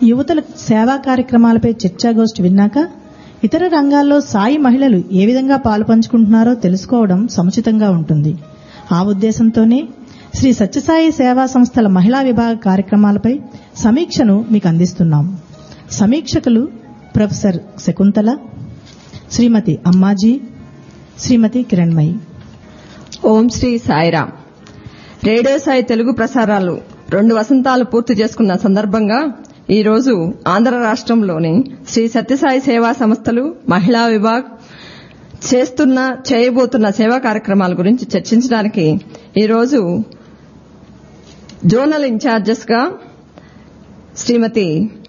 యువతుల సేవా కార్యక్రమాలపై చర్చాగోష్ఠి విన్నాక ఇతర రంగాల్లో సాయి మహిళలు ఏ విధంగా పాలు పంచుకుంటున్నారో తెలుసుకోవడం సముచితంగా ఉంటుంది ఆ ఉద్దేశంతోనే శ్రీ సత్యసాయి సేవా సంస్థల మహిళా విభాగ కార్యక్రమాలపై సమీక్షను మీకు అందిస్తున్నాం సమీక్షకులు ప్రొఫెసర్ శకుంతల శ్రీమతి అమ్మాజీ శ్రీమతి కిరణ్మయి ఓం శ్రీ సాయిరామ్ రేడియో సాయి తెలుగు ప్రసారాలు రెండు వసంతాలు పూర్తి చేసుకున్న సందర్భంగా ఈ రోజు ఆంధ్ర రాష్ట్రంలోని శ్రీ సత్యసాయి సేవా సంస్థలు మహిళా విభాగ్ చేస్తున్న చేయబోతున్న సేవా కార్యక్రమాల గురించి చర్చించడానికి ఈరోజు జోనల్ ఇన్ఛార్జెస్ గా శ్రీమతి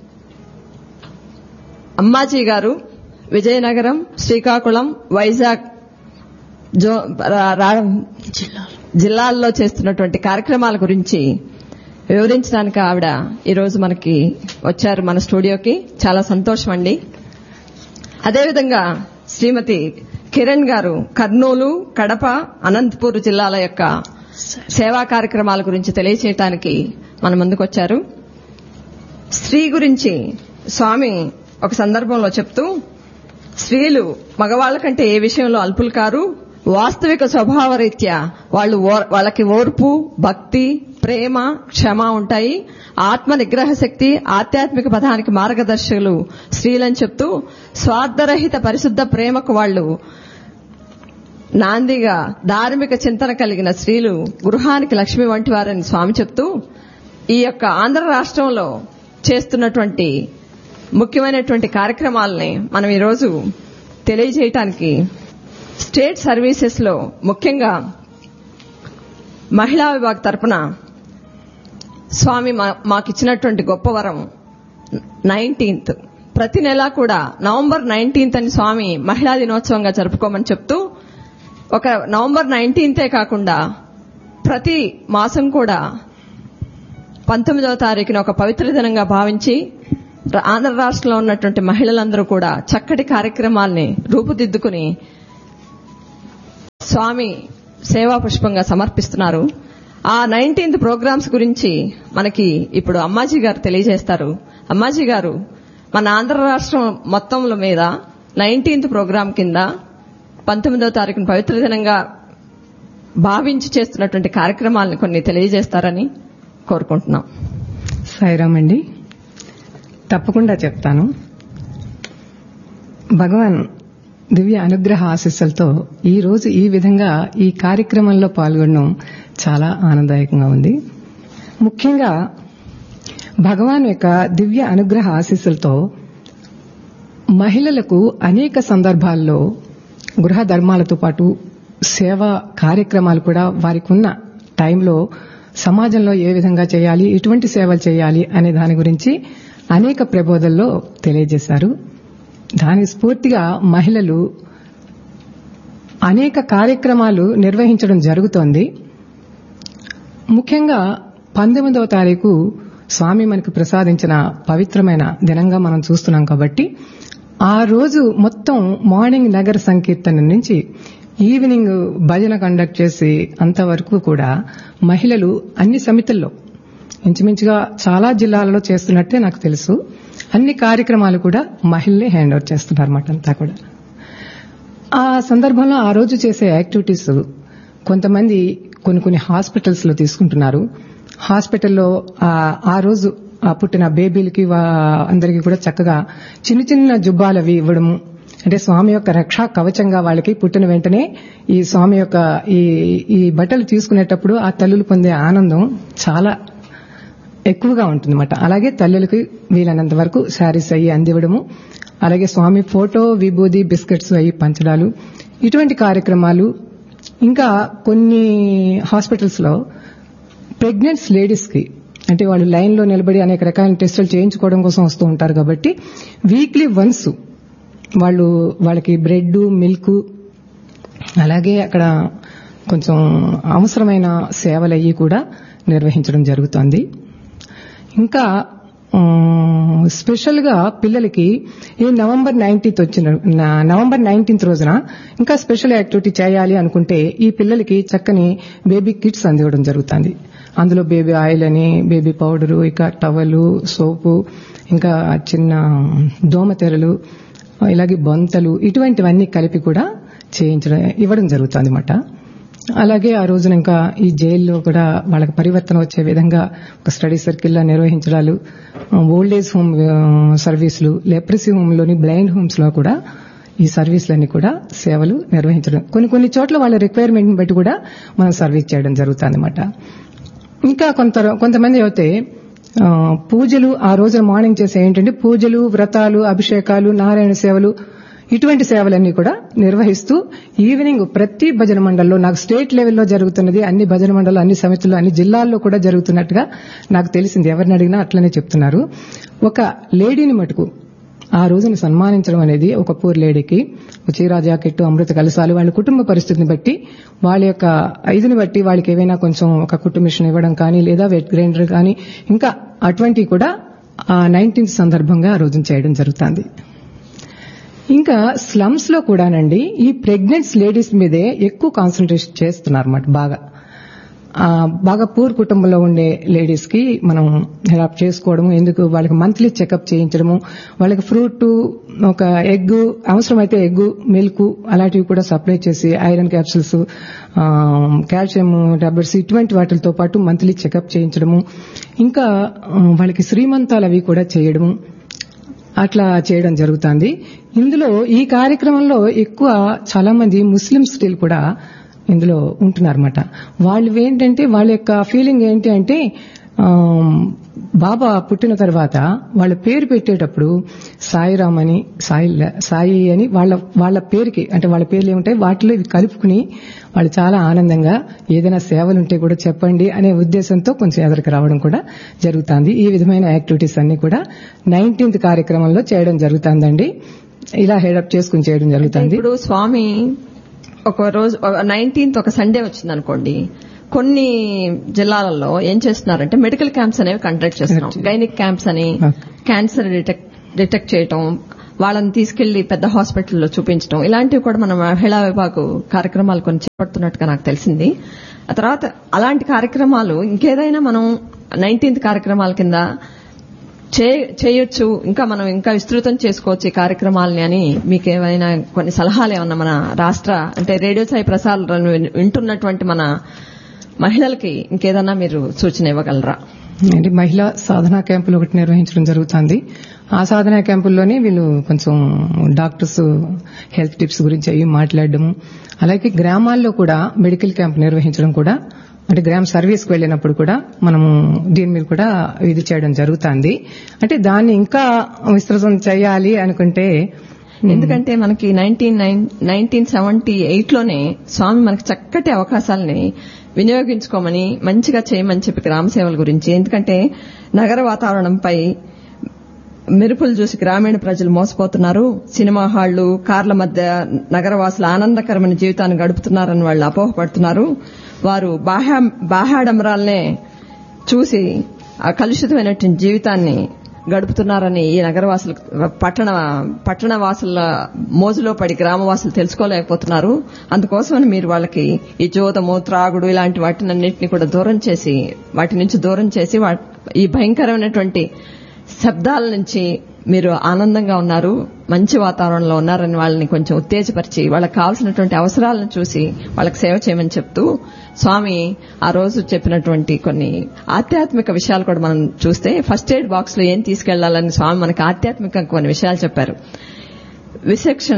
అమ్మాజీ గారు విజయనగరం శ్రీకాకుళం వైజాగ్ జో రా- రా- జిల్లాల్లో చేస్తున్నటువంటి కార్యక్రమాల గురించి వివరించడానికి ఆవిడ ఈరోజు మనకి వచ్చారు మన స్టూడియోకి చాలా సంతోషం అండి అదేవిధంగా శ్రీమతి కిరణ్ గారు కర్నూలు కడప అనంతపూర్ జిల్లాల యొక్క సేవా కార్యక్రమాల గురించి తెలియచేయటానికి మన ముందుకు వచ్చారు స్త్రీ గురించి స్వామి ఒక సందర్భంలో చెప్తూ స్త్రీలు మగవాళ్ల కంటే ఏ విషయంలో అల్పులు కారు వాస్తవిక స్వభావరీత్యా వాళ్ళు ఓ- వాళ్ళకి ఓర్పు భక్తి ప్రేమ క్షమ ఉంటాయి ఆత్మ నిగ్రహ శక్తి ఆధ్యాత్మిక పదానికి మార్గదర్శకులు స్త్రీలని చెప్తూ స్వార్థరహిత పరిశుద్ధ ప్రేమకు వాళ్ళు నాందిగా ధార్మిక చింతన కలిగిన స్త్రీలు గృహానికి లక్ష్మి వంటి వారని స్వామి చెప్తూ ఈ యొక్క ఆంధ్ర రాష్ట్రంలో చేస్తున్నటువంటి ముఖ్యమైనటువంటి కార్యక్రమాలని మనం ఈరోజు తెలియజేయటానికి స్టేట్ సర్వీసెస్ లో ముఖ్యంగా మహిళా విభాగ్ తరపున స్వామి మా- మాకిచ్చినటువంటి గొప్ప వరం నైన్టీన్త్ ప్రతి నెల కూడా నవంబర్ నైన్టీన్త్ అని స్వామి మహిళా దినోత్సవంగా జరుపుకోమని చెప్తూ ఒక నవంబర్ నైన్టీన్తే కాకుండా ప్రతి మాసం కూడా పంతొమ్మిదవ తారీఖున ఒక పవిత్ర దినంగా భావించి ర- ఆంధ్ర రాష్ట్రంలో ఉన్నటువంటి మహిళలందరూ కూడా చక్కటి కార్యక్రమాల్ని రూపుదిద్దుకుని స్వామి సేవా పుష్పంగా సమర్పిస్తున్నారు ఆ నైన్టీన్త్ ప్రోగ్రామ్స్ గురించి మనకి ఇప్పుడు అమ్మాజీ గారు తెలియజేస్తారు అమ్మాజీ గారు మన ఆంధ్ర రాష్ట్రం మొత్తంలో మీద నైన్టీన్త్ ప్రోగ్రాం కింద పంతొమ్మిదవ తారీఖున పవిత్ర దినంగా భావించి చేస్తున్నటువంటి కార్యక్రమాలను కొన్ని తెలియజేస్తారని కోరుకుంటున్నాం సాయిరామ్ అండి తప్పకుండా చెప్తాను భగవాన్ దివ్య అనుగ్రహ ఆశీస్సులతో ఈ రోజు ఈ విధంగా ఈ కార్యక్రమంలో పాల్గొనడం చాలా ఆనందదాయకంగా ఉంది ముఖ్యంగా భగవాన్ యొక్క దివ్య అనుగ్రహ ఆశీస్సులతో మహిళలకు అనేక సందర్భాల్లో గృహ ధర్మాలతో పాటు సేవా కార్యక్రమాలు కూడా వారికి ఉన్న టైంలో సమాజంలో ఏ విధంగా చేయాలి ఎటువంటి సేవలు చేయాలి అనే దాని గురించి అనేక ప్రబోధల్లో తెలియజేశారు దాని స్ఫూర్తిగా మహిళలు అనేక కార్యక్రమాలు నిర్వహించడం జరుగుతోంది ముఖ్యంగా పంతొమ్మిదవ తారీఖు స్వామి మనకు ప్రసాదించిన పవిత్రమైన దినంగా మనం చూస్తున్నాం కాబట్టి ఆ రోజు మొత్తం మార్నింగ్ నగర సంకీర్తన నుంచి ఈవినింగ్ భజన కండక్ట్ చేసి అంతవరకు కూడా మహిళలు అన్ని సమితుల్లో ఇంచుమించుగా చాలా జిల్లాలలో చేస్తున్నట్టే నాకు తెలుసు అన్ని కార్యక్రమాలు కూడా మహిళలే హ్యాండ్ ఓవర్ చేస్తున్నారు అన్నమాట అంతా కూడా ఆ సందర్భంలో ఆ రోజు చేసే యాక్టివిటీస్ కొంతమంది కొన్ని కొన్ని హాస్పిటల్స్ లో తీసుకుంటున్నారు హాస్పిటల్లో ఆ- ఆ రోజు ఆ పుట్టిన బేబీలకి వా- అందరికీ కూడా చక్కగా చిన్న చిన్న జుబ్బాలు అవి ఇవ్వడము అంటే స్వామి యొక్క రక్షా కవచంగా వాళ్ళకి పుట్టిన వెంటనే ఈ స్వామి యొక్క ఈ ఈ బట్టలు తీసుకునేటప్పుడు ఆ తల్లులు పొందే ఆనందం చాలా ఎక్కువగా ఉంటుందన్నమాట అలాగే తల్లులకి వీలైనంత వరకు శారీస్ అయ్యి అందివ్వడము అలాగే స్వామి ఫోటో విభూది బిస్కెట్స్ అయ్యి పంచడాలు ఇటువంటి కార్యక్రమాలు ఇంకా కొన్ని హాస్పిటల్స్ లో ప్రెగ్నెంట్స్ లేడీస్ కి అంటే వాళ్ళు లైన్ లో నిలబడి అనేక రకాల టెస్టులు చేయించుకోవడం కోసం వస్తూ ఉంటారు కాబట్టి వీక్లీ వన్స్ వాళ్ళు వాళ్ళకి బ్రెడ్ మిల్క్ అలాగే అక్కడ కొంచెం అవసరమైన సేవలు అయ్యి కూడా నిర్వహించడం జరుగుతోంది ఇంకా స్పెషల్ గా పిల్లలకి ఈ నవంబర్ నైన్టీన్త్ వచ్చిన న- నవంబర్ నైన్టీన్త్ రోజున ఇంకా స్పెషల్ యాక్టివిటీ చేయాలి అనుకుంటే ఈ పిల్లలకి చక్కని బేబీ కిట్స్ అందివ్వడం జరుగుతుంది అందులో బేబీ ఆయిల్ అని బేబీ పౌడరు ఇక టవలు సోపు ఇంకా చిన్న దోమతెరలు ఇలాగే బొంతలు ఇటువంటివన్నీ కలిపి కూడా చేయించడం ఇవ్వడం జరుగుతుంది అనమాట అలాగే ఆ రోజున ఇంకా ఈ జైల్లో కూడా వాళ్ళకి పరివర్తన వచ్చే విధంగా ఒక స్టడీ సర్కిల్లా నిర్వహించడాలు old age home services leprosy హోమ్లోని బ్లైండ్ హోమ్స్ లో కూడా ఈ సర్వీసులన్నీ కూడా సేవలు నిర్వహించడం కొన్ని కొన్ని చోట్ల వాళ్ళ రిక్వైర్మెంట్ బట్టి కూడా మనం సర్వీస్ చేయడం జరుగుతుంది అనమాట ఇంకా కొంత కొంతమంది అయితే ఆ, పూజలు ఆ రోజున మార్నింగ్ చేసే ఏంటంటే పూజలు వ్రతాలు అభిషేకాలు నారాయణ సేవలు ఇటువంటి సేవలన్నీ కూడా నిర్వహిస్తూ ఈవినింగ్ ప్రతి భజన మండలిలో నాకు స్టేట్ లెవెల్లో జరుగుతున్నది అన్ని భజన మండలి అన్ని సమితులు అన్ని జిల్లాల్లో కూడా జరుగుతున్నట్టుగా నాకు తెలిసింది ఎవరిని అడిగినా అట్లనే చెప్తున్నారు ఒక లేడీని మటుకు ఆ రోజున సన్మానించడం అనేది ఒక పూర్ లేడీకి ఒక చీరా జాకెట్ అమృత కలసాలు వాళ్ళ కుటుంబ పరిస్థితిని బట్టి వాళ్ళ యొక్క ఇదిని బట్టి వాళ్ళకి ఏవైనా కొంచెం ఒక కుట్టు మిషన్ ఇవ్వడం కానీ లేదా వెట్ గ్రైండర్ కానీ ఇంకా అటువంటివి కూడా ఆ నైన్టీన్త్ సందర్భంగా ఆ రోజున చేయడం జరుగుతుంది ఇంకా స్లమ్స్ లో కూడానండి ఈ ప్రెగ్నెంట్స్ లేడీస్ మీదే ఎక్కువ కాన్సన్ట్రేషన్ చేస్తున్నారు అన్నమాట బాగా ఆ, బాగా పూర్ కుటుంబంలో ఉండే లేడీస్ కి మనం హెల్ప్ చేసుకోవడము ఎందుకు వాళ్ళకి మంత్లీ చెకప్ చేయించడము వాళ్ళకి ఫ్రూట్ ఒక ఎగ్ అవసరమైతే ఎగ్ మిల్క్ అలాంటివి కూడా సప్లై చేసి ఐరన్ క్యాప్సిల్స్ కాల్షియం టాబ్లెట్స్ ఇటువంటి వాటితో పాటు మంత్లీ చెకప్ చేయించడము ఇంకా ఆ, వాళ్ళకి శ్రీమంతాలు అవి కూడా చేయడము అట్లా చేయడం జరుగుతుంది ఇందులో ఈ కార్యక్రమంలో ఎక్కువ చాలా మంది ముస్లిం స్త్రీలు కూడా ఇందులో ఉంటున్నారన్నమాట వాళ్ళు ఏంటంటే వాళ్ళ యొక్క ఫీలింగ్ ఏంటి అంటే ఆమ్, బాబా పుట్టిన తర్వాత వాళ్ళ పేరు పెట్టేటప్పుడు సాయిరామ్ అని సాయి సాయి అని వాళ్ళ వాళ్ళ పేరుకి అంటే వాళ్ళ పేర్లు ఏముంటాయి వాటిలో ఇవి కలుపుకుని వాళ్ళు చాలా ఆనందంగా ఏదైనా సేవలు ఉంటే కూడా చెప్పండి అనే ఉద్దేశంతో కొంచెం ఎదురుకు రావడం కూడా జరుగుతుంది ఈ విధమైన యాక్టివిటీస్ అన్ని కూడా నైన్టీన్త్ కార్యక్రమంలో చేయడం జరుగుతుందండి ఇలా హెడప్ చేసుకుని చేయడం జరుగుతుంది ఇప్పుడు స్వామి ఒక రోజు నైన్టీన్త్ ఒక సండే వచ్చింది అనుకోండి కొన్ని జిల్లాలలో ఏం చేస్తున్నారంటే మెడికల్ క్యాంప్స్ అనేవి కండక్ట్ చేస్తున్నాం గైనిక్ క్యాంప్స్ అని క్యాన్సర్ డిటెక్ట్ డిటెక్ట్ చేయటం వాళ్ళని తీసుకెళ్లి పెద్ద హాస్పిటల్లో చూపించడం ఇలాంటివి కూడా మనం మహిళా విభాగ కార్యక్రమాలు కొన్ని చేపడుతున్నట్టుగా నాకు తెలిసింది ఆ తర్వాత అలాంటి కార్యక్రమాలు ఇంకేదైనా మనం నైన్టీన్త్ కార్యక్రమాల కింద చే- చేయొచ్చు ఇంకా మనం ఇంకా విస్తృతం చేసుకోవచ్చు ఈ కార్యక్రమాలని అని మీకు ఏమైనా కొన్ని సలహాలు ఏమన్నా మన రాష్ట్ర అంటే రేడియో సాయి ప్రసారాలను విన్- వింటున్నటువంటి మన మహిళలకి ఇంకేదన్నా మీరు సూచన ఇవ్వగలరా అంటే మహిళా సాధనా క్యాంపులు ఒకటి నిర్వహించడం జరుగుతుంది ఆ సాధనా క్యాంపుల్లోనే వీళ్ళు కొంచెం డాక్టర్స్ హెల్త్ టిప్స్ గురించి అవి మాట్లాడడము అలాగే గ్రామాల్లో కూడా మెడికల్ క్యాంప్ నిర్వహించడం కూడా అంటే గ్రామ సర్వీస్కి వెళ్ళినప్పుడు కూడా మనము దీని మీద కూడా ఇది చేయడం జరుగుతుంది అంటే దాన్ని ఇంకా విస్తృతం చేయాలి అనుకుంటే ఎందుకంటే మనకి నైన్టీన్ నైన్టీన్ సెవెంటీ ఎయిట్ లోనే స్వామి మనకి చక్కటి అవకాశాలని వినియోగించుకోమని మంచిగా చేయమని చెప్పి గ్రామ సేవల గురించి ఎందుకంటే నగర వాతావరణంపై మెరుపులు చూసి గ్రామీణ ప్రజలు మోసపోతున్నారు సినిమా హాళ్లు కార్ల మధ్య నగరవాసులు ఆనందకరమైన జీవితాన్ని గడుపుతున్నారని వాళ్ళు అపోహపడుతున్నారు వారు బాహ్య బాహ్యాడంబరాలనే చూసి ఆ కలుషితమైనటువంటి జీవితాన్ని గడుపుతున్నారని ఈ నగరవాసులు పట్టణ పట్టణ వాసుల మోజులో పడి గ్రామవాసులు తెలుసుకోలేకపోతున్నారు అందుకోసమని మీరు వాళ్ళకి ఈ జోదము త్రాగుడు ఇలాంటి వాటినన్నింటినీ కూడా దూరం చేసి వాటి నుంచి దూరం చేసి వా- ఈ భయంకరమైనటువంటి శబ్దాల నుంచి మీరు ఆనందంగా ఉన్నారు మంచి వాతావరణంలో ఉన్నారని వాళ్ళని కొంచెం ఉత్తేజపరిచి వాళ్ళకి కావాల్సినటువంటి అవసరాలను చూసి వాళ్ళకి సేవ చేయమని చెప్తూ స్వామి ఆ రోజు చెప్పినటువంటి కొన్ని ఆధ్యాత్మిక విషయాలు కూడా మనం చూస్తే ఫస్ట్ ఎయిడ్ బాక్స్ లో ఏం తీసుకెళ్లాలని స్వామి మనకి ఆధ్యాత్మిక కొన్ని విషయాలు చెప్పారు విచక్షణ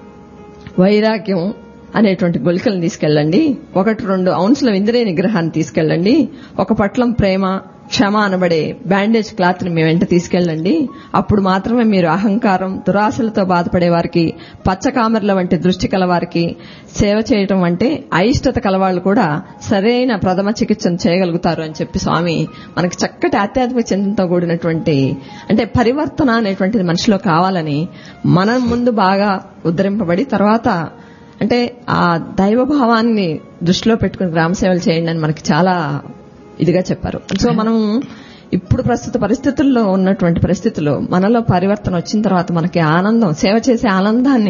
వైరాగ్యం అనేటువంటి గుళికలను తీసుకెళ్ళండి ఒకటి రెండు ఔన్స్ల ఇంద్రియ నిగ్రహాన్ని తీసుకెళ్ళండి ఒక పట్లం ప్రేమ క్షమ అనబడే బ్యాండేజ్ క్లాత్ ని మీ వెంట తీసుకెళ్ళండి అప్పుడు మాత్రమే మీరు అహంకారం దురాశలతో బాధపడే వారికి పచ్చకామర్ల వంటి దృష్టి కలవారికి సేవ చేయటం అంటే అయిష్టత కలవాళ్ళు కూడా సరైన ప్రథమ చికిత్సను చేయగలుగుతారు అని చెప్పి స్వామి మనకి చక్కటి ఆధ్యాత్మిక చింతనతో కూడినటువంటి అంటే పరివర్తన అనేటువంటిది మనిషిలో కావాలని మనం ముందు బాగా ఉద్ధరింపబడి తర్వాత అంటే ఆ దైవ భావాన్ని దృష్టిలో పెట్టుకుని గ్రామ సేవలు చేయండి అని మనకి చాలా ఇదిగా చెప్పారు సో మనం ఇప్పుడు ప్రస్తుత పరిస్థితుల్లో ఉన్నటువంటి పరిస్థితుల్లో మనలో పరివర్తన వచ్చిన తర్వాత మనకి ఆనందం సేవ చేసే ఆనందాన్ని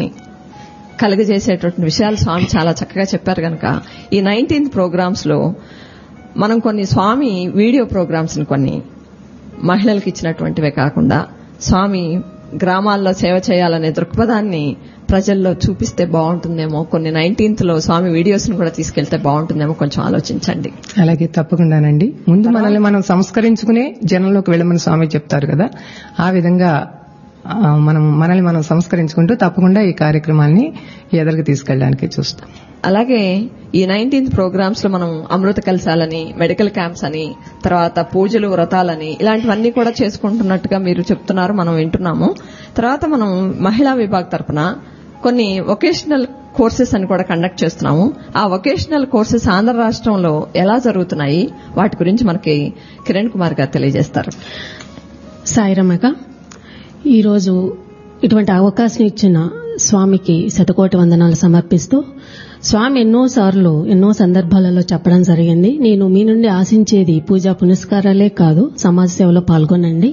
కలుగజేసేటువంటి విషయాలు స్వామి చాలా చక్కగా చెప్పారు కనుక ఈ నైన్టీన్త్ ప్రోగ్రామ్స్ లో మనం కొన్ని స్వామి వీడియో ప్రోగ్రామ్స్ కొన్ని మహిళలకు ఇచ్చినటువంటివే కాకుండా స్వామి గ్రామాల్లో సేవ చేయాలనే దృక్పథాన్ని ప్రజల్లో చూపిస్తే బాగుంటుందేమో కొన్ని నైన్టీన్త్ లో స్వామి వీడియోస్ ను కూడా తీసుకెళ్తే బాగుంటుందేమో కొంచెం ఆలోచించండి అలాగే తప్పకుండానండి ముందు మనల్ని మనం సంస్కరించుకునే జనంలోకి వెళ్ళమని స్వామి చెప్తారు కదా ఆ విధంగా ఆ, మనం మనల్ని మనం సంస్కరించుకుంటూ తప్పకుండా ఈ కార్యక్రమాన్ని ఎదరికి తీసుకెళ్ళడానికి చూస్తాం అలాగే ఈ నైన్టీన్త్ ప్రోగ్రామ్స్ లో మనం అమృత కలశాలని మెడికల్ క్యాంప్స్ అని తర్వాత పూజలు వ్రతాలని ఇలాంటివన్నీ కూడా చేసుకుంటున్నట్టుగా మీరు చెప్తున్నారు మనం వింటున్నాము తర్వాత మనం మహిళా విభాగ్ తరపున కొన్ని వొకేషనల్ కోర్సెస్ అని కూడా కండక్ట్ చేస్తున్నాము ఆ వొకేషనల్ కోర్సెస్ ఆంధ్ర రాష్ట్రంలో ఎలా జరుగుతున్నాయి వాటి గురించి మనకి కిరణ్ కుమార్ గారు తెలియజేస్తారు సాయిరమ్మక ఈరోజు ఇటువంటి అవకాశం ఇచ్చిన స్వామికి శతకోటి వందనాలు సమర్పిస్తూ స్వామి ఎన్నోసార్లు ఎన్నో సందర్భాలలో చెప్పడం జరిగింది నేను మీ నుండి ఆశించేది పూజా పునస్కారాలే కాదు సమాజ సేవలో పాల్గొనండి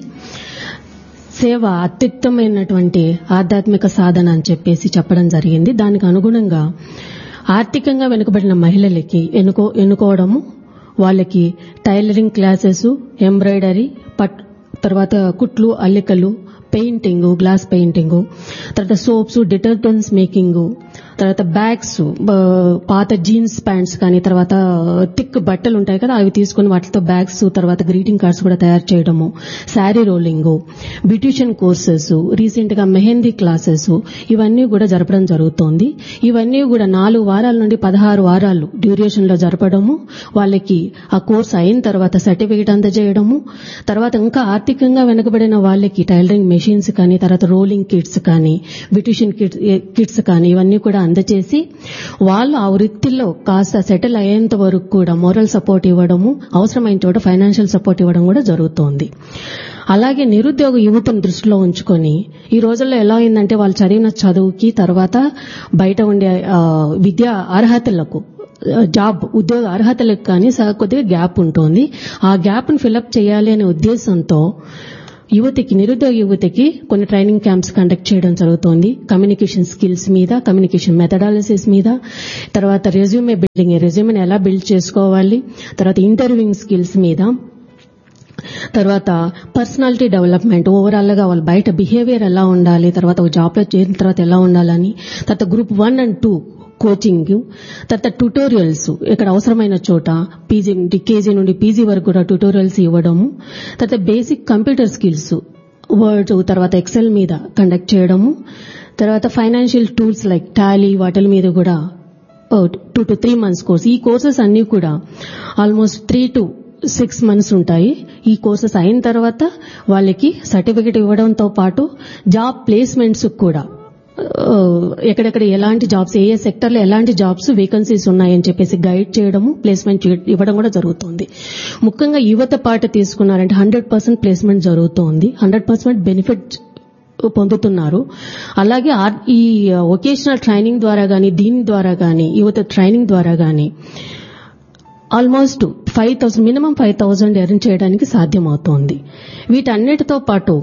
సేవ అత్యుత్తమైనటువంటి ఆధ్యాత్మిక సాధన అని చెప్పేసి చెప్పడం జరిగింది దానికి అనుగుణంగా ఆర్థికంగా వెనుకబడిన మహిళలకి ఎన్నుకో ఎన్నుకోవడము వాళ్ళకి టైలరింగ్ క్లాసెస్ ఎంబ్రాయిడరీ పట్ తర్వాత కుట్లు అల్లికలు పెయింటింగ్ గ్లాస్ పెయింటింగ్ తర్వాత సోప్స్ డిటర్జెంట్స్ మేకింగ్ తర్వాత బ్యాగ్స్ పాత జీన్స్ ప్యాంట్స్ కానీ తర్వాత థిక్ బట్టలు ఉంటాయి కదా అవి తీసుకుని వాటితో బ్యాగ్స్ తర్వాత గ్రీటింగ్ కార్డ్స్ కూడా తయారు చేయడము sari rolling beautician courses recent గా మెహందీ క్లాసెస్ ఇవన్నీ కూడా జరపడం జరుగుతోంది ఇవన్నీ కూడా నాలుగు వారాల నుండి పదహారు వారాలు డ్యూరేషన్ లో జరపడము వాళ్ళకి ఆ కోర్స్ అయిన తర్వాత సర్టిఫికేట్ అందజేయడము తర్వాత ఇంకా ఆర్థికంగా వెనుకబడిన వాళ్ళకి టైలరింగ్ మెషిన్స్ కానీ తర్వాత రోలింగ్ కిట్స్ కానీ బ్యూటిషియన్ కిట్స్ కానీ ఇవన్నీ కూడా అందజేసి వాళ్ళు ఆ వృత్తిలో కాస్త సెటిల్ అయ్యేంత వరకు కూడా మోరల్ సపోర్ట్ ఇవ్వడము అవసరమైన చోట ఫైనాన్షియల్ సపోర్ట్ ఇవ్వడం కూడా జరుగుతోంది అలాగే నిరుద్యోగ యువతను దృష్టిలో ఉంచుకొని ఈ రోజుల్లో ఎలా అయిందంటే వాళ్ళు చదివిన చదువుకి తర్వాత బయట ఉండే ఆ, విద్యా అర్హతలకు జాబ్ ఉద్యోగ అర్హతలకు కానీ స- కొద్దిగా గ్యాప్ ఉంటుంది ఆ గ్యాప్ ను ఫిలప్ చేయాలి అనే ఉద్దేశంతో యువతికి నిరుద్యోగ యువతికి కొన్ని ట్రైనింగ్ క్యాంప్స్ కండక్ట్ చేయడం జరుగుతోంది కమ్యూనికేషన్ స్కిల్స్ మీద కమ్యూనికేషన్ మెథడాలసిస్ మీద తర్వాత రెజ్యూమే బిల్డింగ్ రెజ్యూమేని ఎలా బిల్డ్ చేసుకోవాలి తర్వాత ఇంటర్వ్యూయింగ్ స్కిల్స్ మీద తర్వాత పర్సనాలిటీ డెవలప్మెంట్ ఓవరాల్ గా వాళ్ళ బయట బిహేవియర్ ఎలా ఉండాలి తర్వాత ఒక జాబ్ లో చేరిన తర్వాత ఎలా ఉండాలని తర్వాత group one and two coaching తర్వాత ట్యూటోరియల్స్ ఇక్కడ అవసరమైన చోట పీజీ నుండి కేజీ నుండి పీజీ వరకు కూడా ట్యూటోరియల్స్ ఇవ్వడము తర్వాత బేసిక్ కంప్యూటర్ స్కిల్స్ వర్డ్ తర్వాత ఎక్సెల్ మీద కండక్ట్ చేయడము తర్వాత ఫైనాన్షియల్ టూల్స్ లైక్ టాలీ వాటి మీద కూడా two to three months course ఈ కోర్సెస్ అన్ని కూడా almost three to six months ఉంటాయి ఈ కోర్సెస్ అయిన తర్వాత వాళ్ళకి సర్టిఫికెట్ ఇవ్వడంతో పాటు జాబ్ ప్లేస్మెంట్స్ కూడా ఆ, ఎక్కడెక్కడ ఎలాంటి జాబ్స్ ఏ ఏ సెక్టర్లో ఎలాంటి జాబ్స్ వేకెన్సీస్ ఉన్నాయని చెప్పేసి గైడ్ చేయడము ప్లేస్మెంట్ ఇవ్వడం కూడా జరుగుతుంది ముఖ్యంగా యువత పాట తీసుకున్నారంటే హండ్రెడ్ పర్సెంట్ ప్లేస్మెంట్ జరుగుతోంది హండ్రెడ్ పర్సెంట్ బెనిఫిట్ పొందుతున్నారు అలాగే ఆ- ఈ వొకేషనల్ ట్రైనింగ్ ద్వారా గాని దీని ద్వారా గాని యువత ట్రైనింగ్ ద్వారా గాని almost five thousand minimum five thousand earn చేయడానికి సాధ్యమవుతోంది వీటన్నిటితో పాటు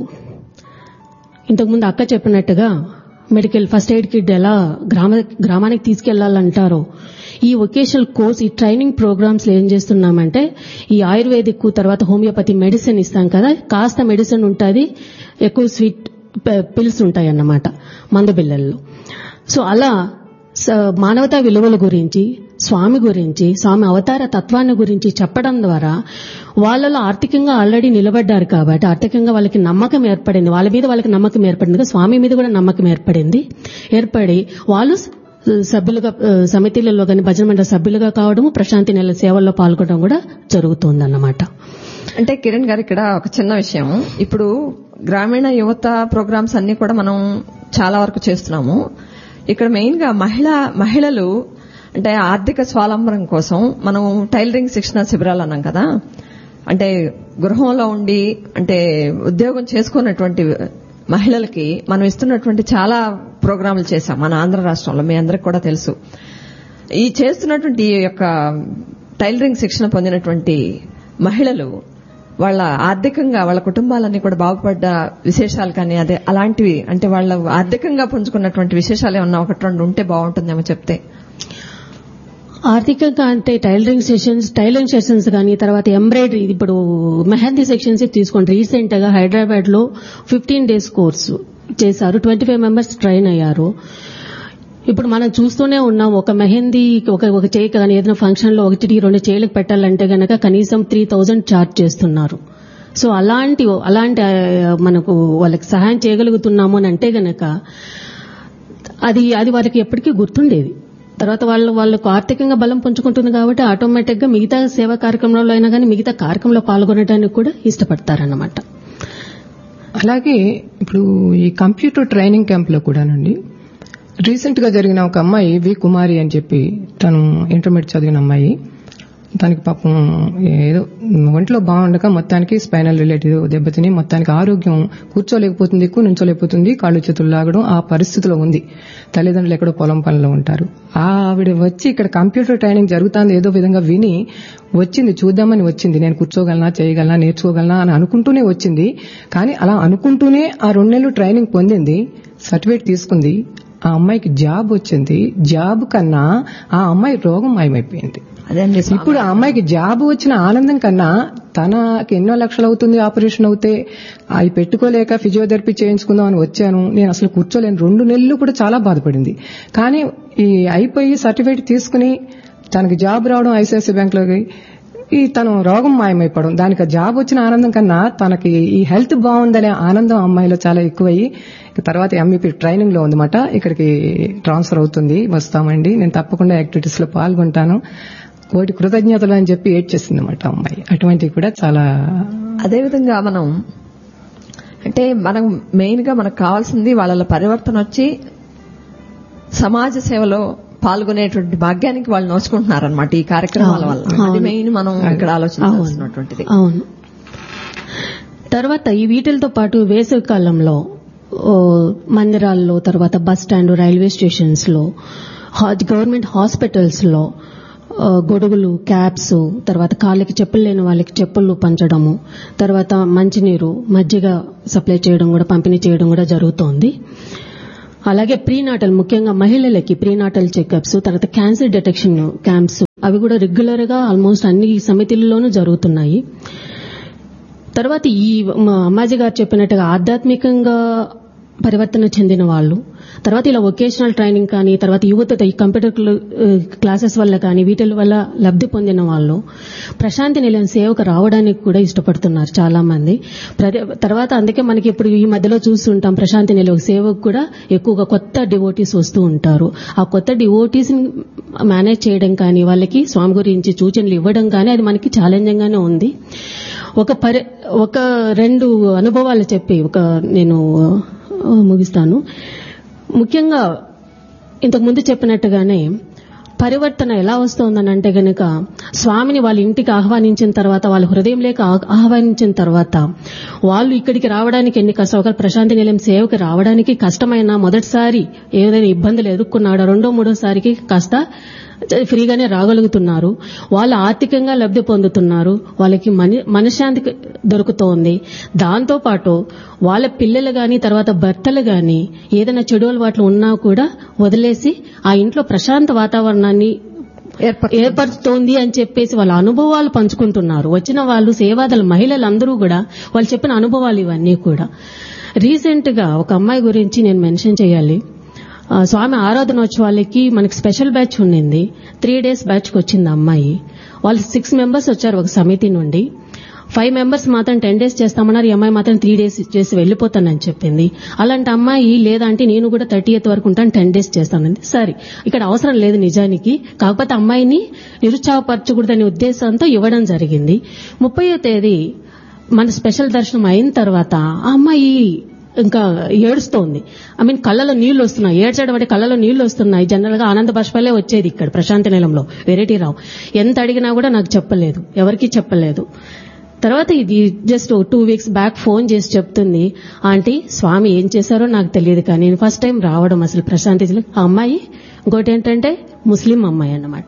ఇంతకుముందు అక్క చెప్పినట్టుగా మెడికల్ ఫస్ట్ ఎయిడ్ కిట్ ఎలా గ్రామ గ్రామానికి తీసుకెళ్లాలంటారో ఈ వొకేషనల్ కోర్స్ ఈ ట్రైనింగ్ ప్రోగ్రామ్స్ లో ఏం చేస్తున్నామంటే ఈ ఆయుర్వేదిక్ తర్వాత హోమియోపతి మెడిసిన్ ఇస్తాం కదా కాస్త మెడిసిన్ ఉంటుంది ఎక్కువ స్వీట్ పిల్స్ ఉంటాయి అన్నమాట మందు బిళ్ళల్లో సో అలా స- మానవతా విలువల గురించి స్వామి గురించి స్వామి అవతార తత్వాన్ని గురించి చెప్పడం ద్వారా వాళ్ళలో ఆర్థికంగా ఆల్రెడీ నిలబడ్డారు కాబట్టి ఆర్థికంగా వాళ్ళకి నమ్మకం ఏర్పడింది వాళ్ళ మీద వాళ్ళకి నమ్మకం ఏర్పడింది కదా, స్వామి మీద కూడా నమ్మకం ఏర్పడింది ఏర్పడి వాళ్ళు స- సభ్యులుగా ఆ, సమితిలలో కానీ భజన మండలి సభ్యులుగా కావడము ప్రశాంతి నెల సేవల్లో పాల్గొనడం కూడా జరుగుతుందన్నమాట అంటే కిరణ్ గారు ఇక్కడ ఒక చిన్న విషయం ఇప్పుడు గ్రామీణ యువత ప్రోగ్రామ్స్ అన్ని కూడా మనం చాలా వరకు చేస్తున్నాము ఇక్కడ మెయిన్ గా మహిళ మహిళలు అంటే ఆర్థిక స్వాలంబనం కోసం మనం టైలరింగ్ శిక్షణ శిబిరాలు అన్నాం కదా అంటే గృహంలో ఉండి అంటే ఉద్యోగం చేసుకున్నటువంటి మహిళలకి మనం ఇస్తున్నటువంటి చాలా ప్రోగ్రాములు చేశాం మన ఆంధ్ర రాష్ట్రంలో మీ అందరికి కూడా తెలుసు ఈ చేస్తున్నటువంటి ఈ యొక్క టైలరింగ్ శిక్షణ పొందినటువంటి మహిళలు వాళ్ళ ఆర్థికంగా వాళ్ళ కుటుంబాలన్నీ కూడా బాగుపడ్డ విశేషాలు కానీ అదే అలాంటివి అంటే వాళ్ళ ఆర్థికంగా పుంజుకున్నటువంటి విశేషాలు ఏమన్నా ఒకటి రెండు ఉంటే బాగుంటుందేమో చెప్తే ఆర్థికంగా అంటే టైలరింగ్ సెషన్స్ టైలరింగ్ సెషన్స్ కానీ తర్వాత ఎంబ్రాయిడరీ ఇప్పుడు మెహందీ సెక్షన్స్ తీసుకోండి రీసెంట్ గా హైదరాబాద్ లో ఫిఫ్టీన్ డేస్ కోర్సు చేశారు ట్వంటీ ఫైవ్ మెంబర్స్ ట్రైన్ అయ్యారు ఇప్పుడు మనం చూస్తూనే ఉన్నాం ఒక మెహందీ ఒక ఒక చేయి కానీ ఏదైనా ఫంక్షన్ లో ఒకటి రెండు చేయిలకు పెట్టాలంటే గనక కనీసం త్రీ థౌజండ్ చార్జ్ చేస్తున్నారు సో అలాంటి అలాంటి ఆ, మనకు వాళ్ళకి సహాయం చేయగలుగుతున్నాము అని అంటే గనక అది అది వారికి ఎప్పటికీ గుర్తుండేది తర్వాత వాళ్ళు వాళ్ళకు ఆర్థికంగా బలం పుంజుకుంటుంది కాబట్టి ఆటోమేటిక్ గా మిగతా సేవా కార్యక్రమంలో అయినా కానీ మిగతా కార్యక్రమంలో పాల్గొనడానికి కూడా ఇష్టపడతారన్నమాట అలాగే ఇప్పుడు ఈ కంప్యూటర్ ట్రైనింగ్ క్యాంప్ లో కూడానండి రీసెంట్ గా జరిగిన ఒక అమ్మాయి వి కుమారి అని చెప్పి తను ఇంటర్మీడియట్ చదివిన అమ్మాయి తనకి పాపం ఏదో ఒంట్లో బాగుండక మొత్తానికి స్పైనల్ రిలేటివ్ దెబ్బతిని మొత్తానికి ఆరోగ్యం కూర్చోలేకపోతుంది ఎక్కువ నుంచోలేకపోతుంది కాళ్ళు చేతులు లాగడం ఆ పరిస్థితిలో ఉంది తల్లిదండ్రులు ఎక్కడో పొలం పనిలో ఉంటారు ఆ ఆవిడ వచ్చి ఇక్కడ కంప్యూటర్ ట్రైనింగ్ జరుగుతుంది ఏదో విధంగా విని వచ్చింది చూద్దామని వచ్చింది నేను కూర్చోగలనా చేయగలనా నేర్చుకోగలనా అని అనుకుంటూనే వచ్చింది కానీ అలా అనుకుంటూనే ఆ రెండు నెలలు ట్రైనింగ్ పొందింది సర్టిఫికేట్ తీసుకుంది ఆ అమ్మాయికి జాబ్ వచ్చింది జాబ్ కన్నా ఆ అమ్మాయి రోగం మాయమైపోయింది అదే అండి స్వామి. ఇప్పుడు ఆ అమ్మాయికి జాబ్ వచ్చిన ఆనందం కన్నా తనకి ఎన్నో లక్షలు అవుతుంది ఆపరేషన్ అవుతే అవి పెట్టుకోలేక ఫిజియోథెరపీ చేయించుకుందాం అని వచ్చాను నేను అసలు కూర్చోలేను రెండు నెలలు కూడా చాలా బాధపడింది కానీ ఈ అయిపోయి సర్టిఫికేట్ తీసుకుని తనకి జాబ్ రావడం ఐసిఐసి బ్యాంక్లోకి ఈ తను రోగం మాయమైపోవడం దానికి ఆ జాబ్ వచ్చిన ఆనందం కన్నా తనకి ఈ హెల్త్ బాగుందనే ఆనందం అమ్మాయిలో చాలా ఎక్కువయ్యి ఇక తర్వాత ఎంఈపీ ట్రైనింగ్ లో ఉందన్నమాట ఇక్కడికి ట్రాన్స్ఫర్ అవుతుంది వస్తామండి నేను తప్పకుండా యాక్టివిటీస్ లో పాల్గొంటాను కోటి కృతజ్ఞతలు అని చెప్పి ఏడ్ చేసింది అనమాట అమ్మాయి అటువంటివి కూడా చాలా అదేవిధంగా మనం అంటే మనం మెయిన్ గా మనకు కావాల్సింది వాళ్ళ పరివర్తన వచ్చి సమాజ సేవలో పాల్గొనేటువంటి భాగ్యానికి వాళ్ళు నోచుకుంటున్నారనమాట ఈ కార్యక్రమాల వల్ల అది అవును. మెయిన్ మనం ఇక్కడ ఆలోచించాల్సినటువంటిది అవును తర్వాత ఈ వీటిలతో పాటు వేసవి కాలంలో ఓ, మందిరాల్లో తర్వాత బస్ స్టాండ్ రైల్వే స్టేషన్స్ లో హా- గవర్నమెంట్ హాస్పిటల్స్ లో ఆ, గొడుగులు క్యాప్స్ తర్వాత కాళ్ళకి చెప్పులు లేని వాళ్ళకి చెప్పులు పంచడము తర్వాత మంచినీరు మజ్జిగ సప్లై చేయడం కూడా పంపిణీ చేయడం కూడా జరుగుతోంది అలాగే ప్రీనాటల్ ముఖ్యంగా మహిళలకి ప్రీనాటల్ చెకప్స్ తర్వాత క్యాన్సర్ డిటెక్షన్ క్యాంప్స్ అవి కూడా రెగ్యులర్ గా ఆల్మోస్ట్ అన్ని సమితిల్లోనూ జరుగుతున్నాయి తర్వాత ఈ మా అమ్మాజీ గారు చెప్పినట్టుగా ఆధ్యాత్మికంగా పరివర్తన చెందిన వాళ్ళు తర్వాత ఇలా వొకేషనల్ ట్రైనింగ్ కానీ తర్వాత యువత ఈ కంప్యూటర్ క్ల- క్లాసెస్ వల్ల కానీ వీటి వల్ల లబ్ధి పొందిన వాళ్ళు ప్రశాంతి నిలయం సేవకు రావడానికి కూడా ఇష్టపడుతున్నారు చాలా మంది ప్రతి- తర్వాత అందుకే మనకి ఇప్పుడు ఈ మధ్యలో చూస్తుంటాం ప్రశాంతి నిలయం సేవకు కూడా ఎక్కువగా కొత్త డివోటీస్ వస్తూ ఉంటారు ఆ కొత్త డివోటీస్ మేనేజ్ చేయడం కానీ వాళ్ళకి స్వామి గురించి సూచనలు ఇవ్వడం కానీ అది మనకి ఛాలెంజింగ్ గానే ఉంది ఒక పరి ఒక రెండు అనుభవాలు చెప్పి ఒక నేను ఆ, ముగిస్తాను ముఖ్యంగా ఇంతకు ముందు చెప్పినట్టుగానే పరివర్తన ఎలా వస్తోందని అంటే గనక స్వామిని వాళ్ళ ఇంటికి ఆహ్వానించిన తర్వాత వాళ్ళ హృదయం లేక ఆ- ఆహ్వానించిన తర్వాత వాళ్ళు ఇక్కడికి రావడానికి ఎన్ని కష్టం ప్రశాంతి నిలయం సేవకి రావడానికి కష్టమైన మొదటిసారి ఏదైనా ఇబ్బందులు ఎదుర్కొన్నాడో రెండో మూడోసారికి కాస్త ఫ్రీగానే రాగలుగుతున్నారు వాళ్ళు ఆర్థికంగా లబ్ధి పొందుతున్నారు వాళ్ళకి మన- మనశ్శాంతి దొరుకుతోంది దాంతో పాటు వాళ్ళ పిల్లలు గాని తర్వాత భర్తలు గాని ఏదైనా చెడు అలవాట్లు ఉన్నా కూడా వదిలేసి ఆ ఇంట్లో ప్రశాంత వాతావరణాన్ని ఏర్పడు ఏర్పడుతోంది అని చెప్పేసి వాళ్ళ అనుభవాలు పంచుకుంటున్నారు వచ్చిన వాళ్ళు సేవాదల మహిళలందరూ కూడా వాళ్ళు చెప్పిన అనుభవాలు ఇవన్నీ కూడా రీసెంట్ గా ఒక అమ్మాయి గురించి నేను మెన్షన్ చేయాలి ఆ, స్వామి ఆరాధనోత్సవాలకి మనకి స్పెషల్ బ్యాచ్ ఉండింది త్రీ డేస్ బ్యాచ్ కి వచ్చింది ఆ అమ్మాయి వాళ్ళు సిక్స్ మెంబర్స్ వచ్చారు ఒక సమితి నుండి ఫైవ్ మెంబర్స్ మాత్రం టెన్ డేస్ చేస్తామన్నారు ఈ అమ్మాయి మాత్రం త్రీ డేస్ చేసి వెళ్ళిపోతానని చెప్పింది అలాంటి అమ్మాయి లేదంటే నేను కూడా థర్టీ ఎయిత్ వరకు ఉంటాను టెన్ డేస్ చేస్తానండి సరే ఇక్కడ అవసరం లేదు నిజానికి కాకపోతే అమ్మాయిని నిరుత్సాహపరచకూడదనే ఉద్దేశంతో ఇవ్వడం జరిగింది ముప్పయో తేదీ మన స్పెషల్ దర్శనం అయిన తర్వాత ఆ అమ్మాయి ఇంకా ఏడుస్తోంది ఐ మీన్ కళ్ళలో నీళ్లు వస్తున్నాయి ఏడ్చడం అంటే కళ్ళలో నీళ్లు వస్తున్నాయి జనరల్ గా ఆనంద బాష్పాలే వచ్చేది ఇక్కడ ప్రశాంతి నిలంలో వెరైటీ రావు ఎంత అడిగినా కూడా నాకు చెప్పలేదు ఎవరికీ చెప్పలేదు తర్వాత ఇది just two weeks back phone చేసి చెప్తుంది ఆంటీ స్వామి ఏం చేశారో నాకు తెలియదు కానీ నేను ఫస్ట్ టైం రావడం అసలు ప్రశాంతి ఆ అమ్మాయి ఇంకోటి ఏంటంటే ముస్లిం అమ్మాయి అన్నమాట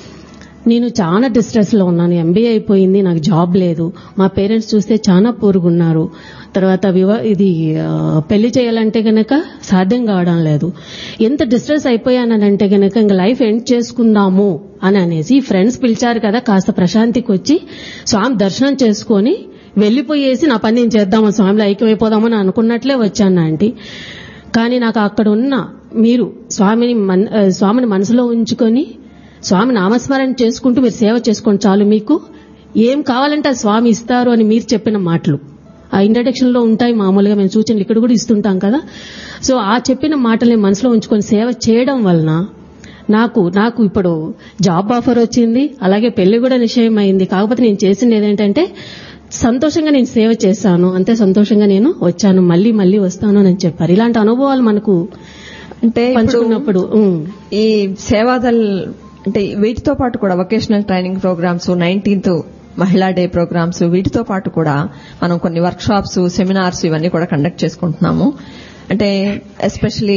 నేను చాలా డిస్ట్రెస్ లో ఉన్నాను ఎంబీఏ అయిపోయింది నాకు జాబ్ లేదు మా పేరెంట్స్ చూస్తే చాలా పూరుగున్నారు తర్వాత వివా ఇది ఆ, పెళ్లి చేయాలంటే గనక సాధ్యం కావడం లేదు ఎంత డిస్ట్రెస్ అయిపోయానంటే గనక ఇంకా లైఫ్ ఎండ్ చేసుకుందాము అని అనేసి ఫ్రెండ్స్ పిలిచారు కదా కాస్త ప్రశాంతికి వచ్చి స్వామి దర్శనం చేసుకొని వెళ్లిపోయేసి నా పని నేను చేద్దాము స్వామిలో ఐక్యమైపోదామని అనుకున్నట్లే వచ్చాను ఆంటీ కానీ నాకు అక్కడ ఉన్న మీరు స్వామిని మన్- ఆ, స్వామిని మనసులో ఉంచుకొని స్వామి నామస్మరణ చేసుకుంటూ మీరు సేవ చేసుకోండి చాలు మీకు ఏం కావాలంటే అది స్వామి ఇస్తారు అని మీరు చెప్పిన మాటలు ఆ ఇంట్రడక్షన్ లో ఉంటాయి మామూలుగా మేము సూచనలు ఇక్కడ కూడా ఇస్తుంటాం కదా సో ఆ చెప్పిన మాటల్ని మనసులో ఉంచుకొని సేవ చేయడం వలన నాకు నాకు ఇప్పుడు జాబ్ ఆఫర్ వచ్చింది అలాగే పెళ్లి కూడా నిశ్చయం అయింది కాకపోతే నేను చేసింది ఏంటంటే సంతోషంగా నేను సేవ చేశాను అంతే సంతోషంగా నేను వచ్చాను మళ్ళీ మళ్ళీ వస్తాను అని చెప్పారు ఇలాంటి అనుభవాలు మనకు అంటే ఇప్పుడు పంచుకున్నప్పుడు ఉమ్, ఈ సేవాదల్ అంటే వీటితో పాటు కూడా వొకేషనల్ ట్రైనింగ్ ప్రోగ్రామ్స్ నైన్టీన్త్ మహిళా డే ప్రోగ్రామ్స్ వీటితో పాటు కూడా మనం కొన్ని వర్క్ షాప్స్ సెమినార్స్ ఇవన్నీ కూడా కండక్ట్ చేసుకుంటున్నాము అంటే ఎస్పెషలీ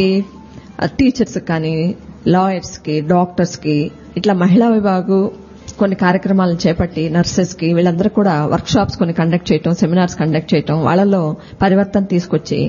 టీచర్స్ కానీ లాయర్స్ కి డాక్టర్స్ కి ఇట్లా మహిళా విభాగు కొన్ని కార్యక్రమాలను చేపట్టి నర్సెస్ కి వీళ్ళందరూ కూడా వర్క్ షాప్స్ కొన్ని కండక్ట్ చేయటం సెమినార్స్ కండక్ట్ చేయటం వాళ్ళలో పరివర్తన తీసుకొచ్చి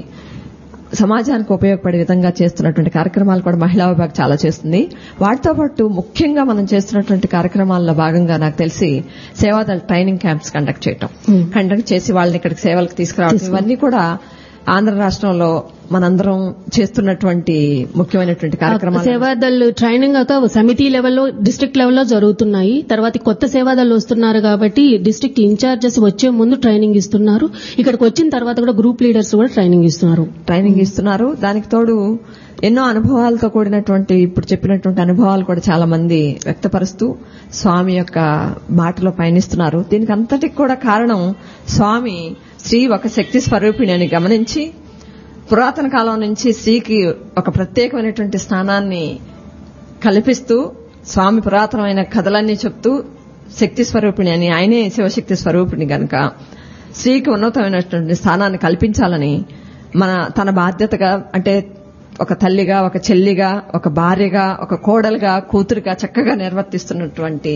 సమాజానికి ఉపయోగపడే విధంగా చేస్తున్నటువంటి కార్యక్రమాలు కూడా మహిళా విభాగం చాలా చేస్తుంది వాటితో పాటు ముఖ్యంగా మనం చేస్తున్నటువంటి కార్యక్రమాల్లో భాగంగా నాకు తెలిసి సేవాదళ ట్రైనింగ్ క్యాంప్స్ కండక్ట్ చేయటం కండక్ట్ చేసి వాళ్ళని ఇక్కడికి సేవలకు తీసుకురావడం ఇవన్నీ కూడా ఆంధ్ర రాష్ట్రంలో మనందరం చేస్తున్నటువంటి ముఖ్యమైనటువంటి కార్యక్రమాలు సేవాదళ్ళు ట్రైనింగ్ కాక సమితి లెవెల్లో డిస్ట్రిక్ట్ లెవెల్లో జరుగుతున్నాయి తర్వాత కొత్త సేవాదళ్ళు వస్తున్నారు కాబట్టి డిస్ట్రిక్ట్ ఇన్ఛార్జెస్ వచ్చే ముందు ట్రైనింగ్ ఇస్తున్నారు ఇక్కడికి వచ్చిన తర్వాత కూడా గ్రూప్ లీడర్స్ కూడా ట్రైనింగ్ ఇస్తున్నారు ట్రైనింగ్ ఇస్తున్నారు దానికి తోడు ఎన్నో అనుభవాలతో కూడినటువంటి ఇప్పుడు చెప్పినటువంటి అనుభవాలు కూడా చాలా మంది వ్యక్తపరుస్తూ స్వామి యొక్క బాటలో పయనిస్తున్నారు దీనికి అంతటికి కూడా కారణం స్వామి స్త్రీ ఒక శక్తి స్వరూపిణి అని గమనించి పురాతన కాలం నుంచి స్త్రీకి ఒక ప్రత్యేకమైనటువంటి స్థానాన్ని కల్పిస్తూ స్వామి పురాతనమైన కథలన్నీ చెప్తూ శక్తి స్వరూపిణి అని ఆయనే శివశక్తి స్వరూపిణి గనక స్త్రీకి ఉన్నతమైనటువంటి స్థానాన్ని కల్పించాలని మన తన బాధ్యతగా అంటే ఒక తల్లిగా ఒక చెల్లిగా ఒక భార్యగా ఒక కోడలుగా కూతురుగా చక్కగా నిర్వర్తిస్తున్నటువంటి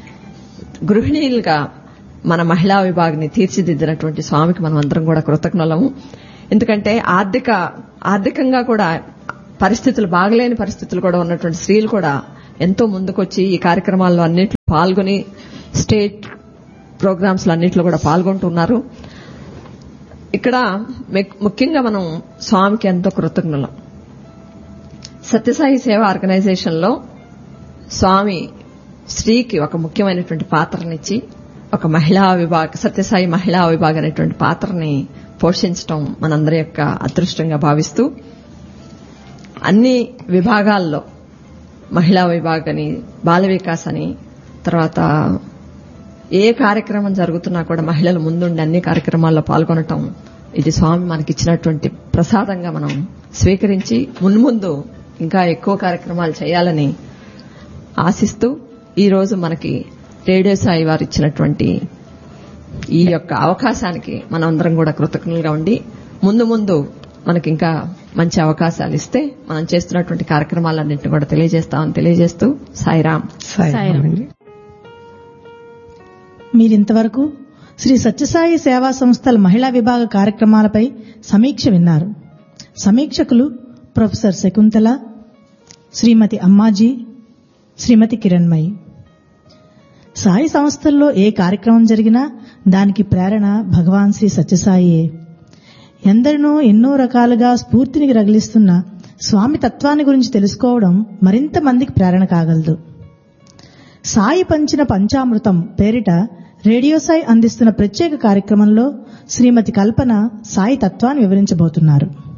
గృహిణీలుగా మన మహిళా విభాగిని తీర్చిదిద్దినటువంటి స్వామికి మనం అందరం కూడా కృతజ్ఞులము ఎందుకంటే ఆర్థిక ఆర్థికంగా కూడా పరిస్థితులు బాగలేని పరిస్థితులు కూడా ఉన్నటువంటి స్త్రీలు కూడా ఎంతో ముందుకొచ్చి ఈ కార్యక్రమాల్లో అన్నింటిలో పాల్గొని స్టేట్ ప్రోగ్రామ్స్ అన్నింటిలో కూడా పాల్గొంటున్నారు ఇక్కడ మెక్- ముఖ్యంగా మనం స్వామికి ఎంతో కృతజ్ఞులం సత్యసాయి సేవ ఆర్గనైజేషన్ లో స్వామి స్త్రీకి ఒక ముఖ్యమైనటువంటి పాత్రనిచ్చి ఒక మహిళా విభాగ సత్యసాయి మహిళా విభాగం అనేటువంటి పాత్రని పోషించడం మనందరి యొక్క అదృష్టంగా భావిస్తూ అన్ని విభాగాల్లో మహిళా విభాగని బాల వికాస్ అని తర్వాత ఏ కార్యక్రమం జరుగుతున్నా కూడా మహిళలు ముందుండి అన్ని కార్యక్రమాల్లో పాల్గొనటం ఇది స్వామి మనకిచ్చినటువంటి ప్రసాదంగా మనం స్వీకరించి మున్ముందు ఇంకా ఎక్కువ కార్యక్రమాలు చేయాలని ఆశిస్తూ ఈ రోజు మనకి రేడియో సాయి వారు ఇచ్చినటువంటి ఈ యొక్క అవకాశానికి మనందరం కూడా కృతజ్ఞులుగా ఉండి ముందు ముందు మనకి ఇంకా మంచి అవకాశాలు ఇస్తే మనం చేస్తున్నటువంటి కార్యక్రమాలన్నింటినీ కూడా తెలియజేస్తామని తెలియజేస్తూ సాయిరాం సాయిరామ్ అండి మీరింతవరకు శ్రీ సత్యసాయి సేవా సంస్థల మహిళా విభాగ కార్యక్రమాలపై సమీక్ష విన్నారు సమీక్షకులు ప్రొఫెసర్ శకుంతల శ్రీమతి అమ్మాజీ శ్రీమతి కిరణ్మయి సాయి సంస్థల్లో ఏ కార్యక్రమం జరిగినా దానికి ప్రేరణ భగవాన్ శ్రీ సత్యసాయియే ఎందరినో ఎన్నో రకాలుగా స్ఫూర్తిని రగిలిస్తున్న స్వామి తత్వాన్ని గురించి తెలుసుకోవడం మరింత మందికి ప్రేరణ కాగలదు సాయి పంచిన పంచామృతం పేరిట రేడియో సాయి అందిస్తున్న ప్రత్యేక కార్యక్రమంలో శ్రీమతి కల్పన సాయి తత్వాన్ని వివరించబోతున్నారు